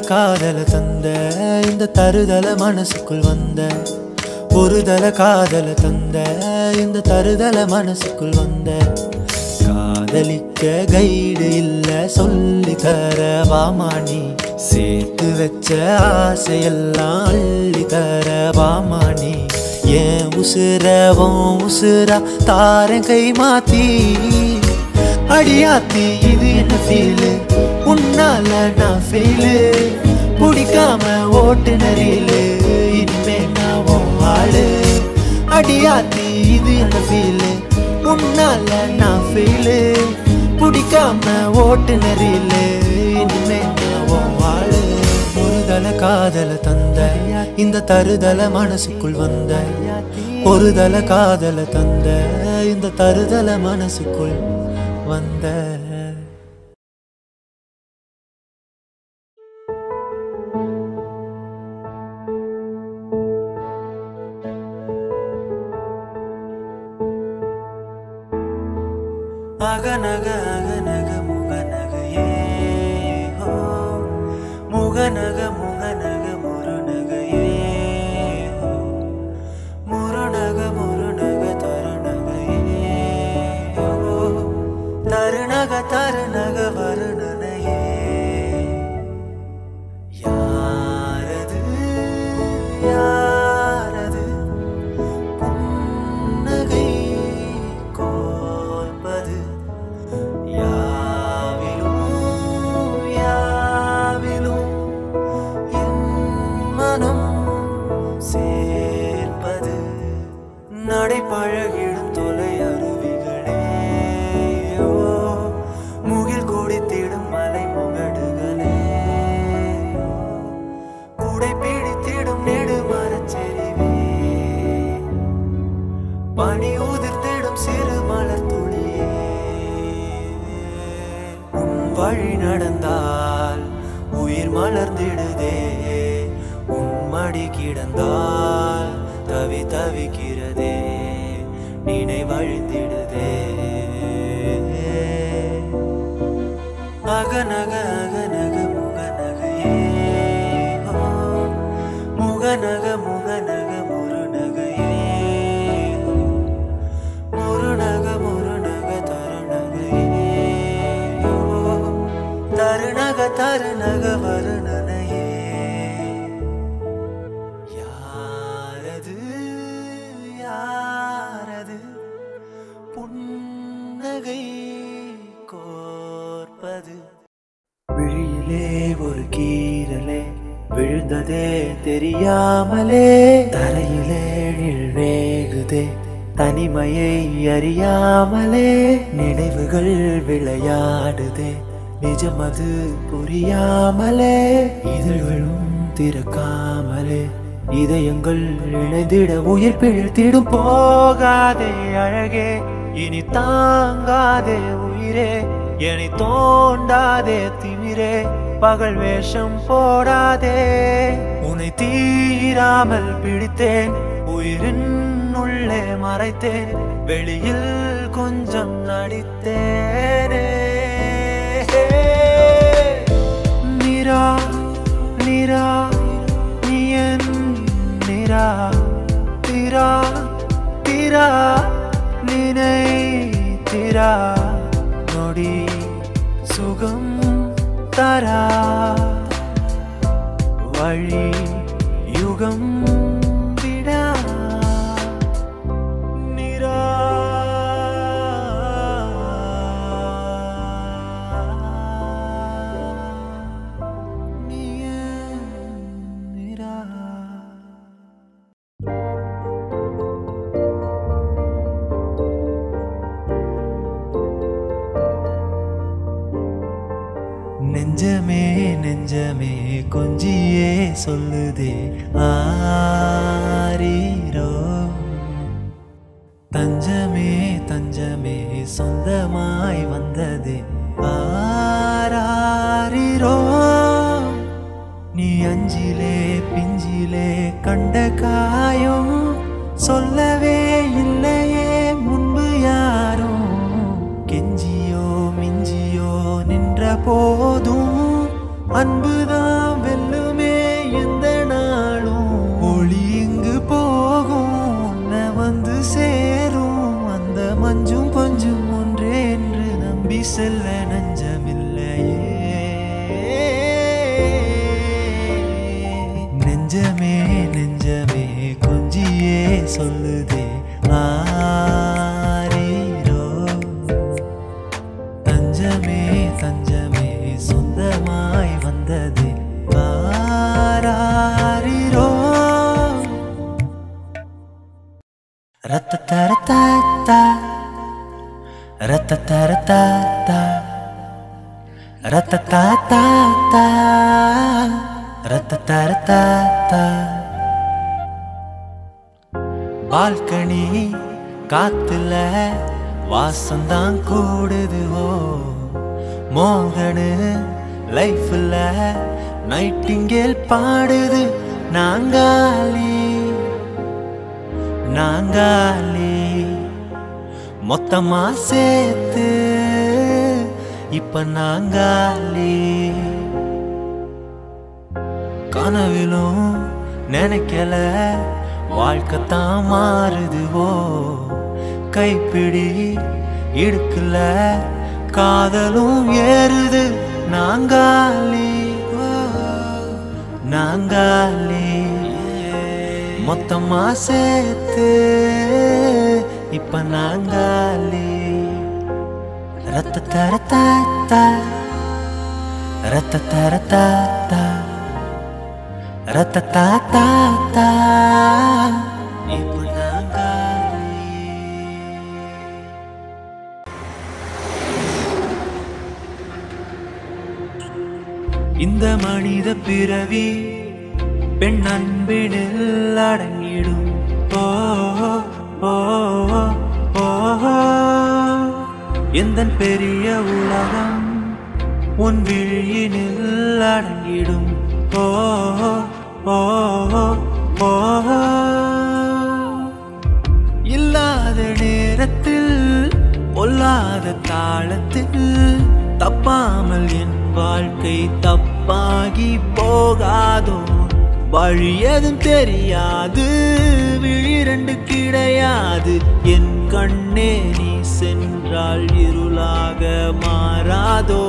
காதல தந்த இந்த தருதல மனசுக்குள் வந்த ஒரு தல காதல தந்த இந்த தருதல மனசுக்குள் வந்த காதலிக்க கைடு இல்ல சொல்லி தர வாமானி சேர்த்து வச்ச ஆசையெல்லாம் அள்ளி தர வாமானி ஏன் உசுரவும் உசுரா தாரன் கை மாத்தி அடியாத்தி இது என்ன ஃபீலு உன்னால நான் ஃபெயிலு பிடிக்காம ஓட்டுநரிலு இனிமே நான் உன் ஆளு அடியாத்தி இது என்ன ஃபீலு உன்னால நான் ஃபெயிலு பிடிக்காம ஓட்டுநரிலு இனிமே நான் உன் ஆளு ஒருதல காதல தந்த இந்த தருதல மனசுக்குள் வந்த ஒருதல காதல தந்த இந்த தருதல மனசுக்குள் வந்த அகநக அகநக முகநகையே ஹோ முகநக முகநக முருநகையே ஹோ முருநக முருநக தருநகையே ஹோ தருநக தருநக வருணனையே யாரது யாரது புன்னகை கோர்ப்பது யாவிலும் யாவிலும் என் மனம் சேர்ப்பது நடைப்பழகிடும் தொலை அருவிகளே ஓ, முகில் கொடித்திடும் மலை முகடுகளே ஓ, குடை பிடித்திடும் நெடுமரச்செறிவே பனி உதிர்த்திடும் சிறு மலர் துளியே உன் வழி நடந்தால் உயிர் மலர்ந்திடுதே உன் மடி கிடந்தால் தவி தவிக்கிறதே நினைவழிந்திடுதே அகநக அகநக முகநகையே ஓ, முகநக முகநக முருநகையே ஓ, முருநக முருநக தருணகையே ஓ, தருணக தருணக வருணனையே யாரது யாரது புன்னகை கோர்ப்பது விழியிலே ஒரு கீரலே விழுந்ததே தெரியாமலே தரையிலே நிழல் வேகுதே தனிமையை அறியாமலே நினைவுகள் விளையாடுதே நிஜமது புரியாமலே இதழ்களும் திறக்காமலே இதயங்கள் இணைந்திட உயிர் பிழைத்திடும் போகாதே அழகே இனி தாங்காதே உயிரே என்னை தோண்டாதே திமிரே பகல் வேஷம் போடாதே உன்னை தீராமல் பிடித்தேன் உயிரின் உள்ளே மறைத்தேன் வெளியில் கொஞ்சம் நடித்தேனே நிரா நிரா நீ என் நிரா திரா திரா நினை திரா நொடி சுகம் தரா வழி யுகம் விடா நிரா நீ என் நிரா நெஞ்சமே நெஞ்சமே கொஞ்சியே சொல்லுதே ஆரீரோ தஞ்சமே தஞ்சமே சொந்தமாய் வந்ததே ஆராரிரோ நீ அஞ்சிலே பிஞ்சிலே கண்ட காயம் சொல்லவே இல்லையே முன்பு யாரும் கெஞ்சியோ மிஞ்சியோ நின்ற போதும் அன்புதான் வெல்ல செல்ல நெஞ்சமில்லையே நெஞ்சமே நெஞ்சமே கொஞ்சியே சொல்லுதே ஆரீரோ தஞ்சமே தஞ்சமே சொந்தமாய் வந்தது ஆராரிரோ ரத்தரத்தா ரத்தரத்தா ரத்தரத்தா ரத்தரத்தா பால்கனி காத்துல வாசம்தான் கூடுது ஓ மோகனு லைஃப்ல நைட்டிங்கேல் பாடுது நாங்காலி நாங்காலி மொத்தமா சேர்த்து இப்ப நாங்காலி கனவிலும் நினைக்கல வாழ்க்கை தான் மாறுதுவோ கைப்பிடி இடுக்கல காதலும் ஏறுது நாங்காலி ஓ, நாங்காலி மொத்தமா சேர்த்து இப்ப நாங்காலி ரத்த தரத்தா ரத்த தரத்தா ரத்தா இப்ப நாங்காலி இந்த மனித பிறவி பெண் அன்பினில் அடங்கிடும் ஓ ஓ ஓ எந்த பெரிய உலகம் உன் விழியினில் அடங்கிடும் ஓ ஓ ஓ இல்லாத நேரத்தில் பொல்லாத தாளத்தில் தப்பாமல் என் வாழ்க்கை தப்பாகி போகாதோ வழி எதுவும் தெரியாது விழிரண்டு கிடையாது என் கண்ணே நீ சென்றால் இருளாக மாறாதோ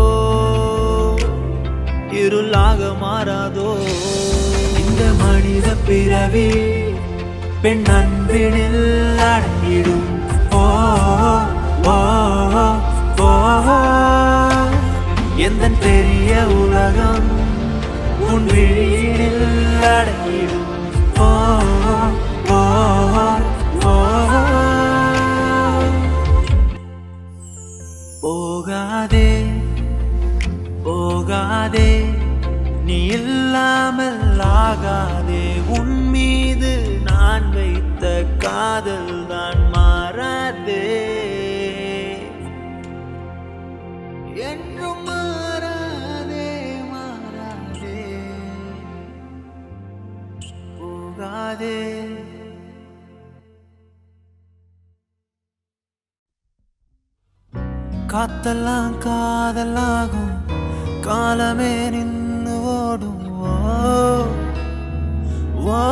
இருளாக மாறாதோ இந்த மனித பிறவி பெண் அன்பினில் அடங்கிடும் ஓ ஓ ஓ எந்த பெரிய உலகம் உன் விழியில் அடங்கிடும் ஓ ஓ ஓ போகாதே போகாதே நீ இல்லாமல் ஆகாதே உன் மீது நான் வைத்த காதல் தான் மாறாதே என்றும் மாறாதே மாறாதே போகாதே காத்தெல்லாம் காதலாகும் காலமே நின்று ஓடும் ஓ, ஓ.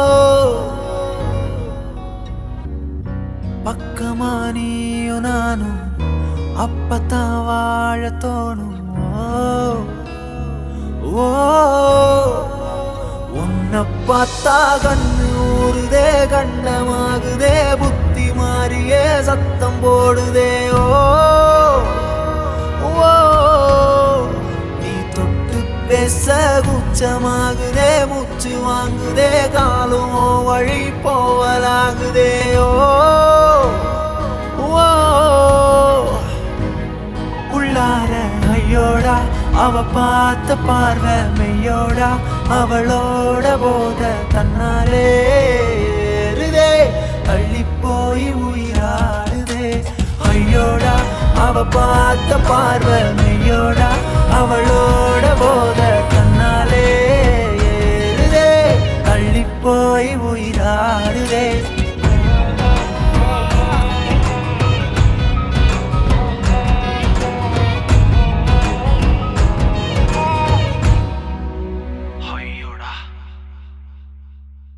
பக்கமா நீயும் நானும் அப்பத்தான் வாழ தோணும் ஓ, ஓ. உன்னை பார்த்தா கண்ணு ஊறுதே கண்டமாகுதே புத்தி மாறியே சத்தம் போடுதே ஓ ஓ நீ தொட்டு பேச குச்சமாகுதே மூச்சு வாங்குதே காலும் உன் வழி போவலாகுதே ஓ ஓ உள்ளார ஐயோடா அவ பார்த்த பார்வை மெய்யோடா அவளோட போத தன்னாலே ஏறுதே தள்ளி போய் உயிராடுதே ஐயோடா அவ பார்த்த பார்வை மெய்யோடா அவளோட போத கண்ணாலே ஏறுதே தள்ளி போய் உயிராடுதே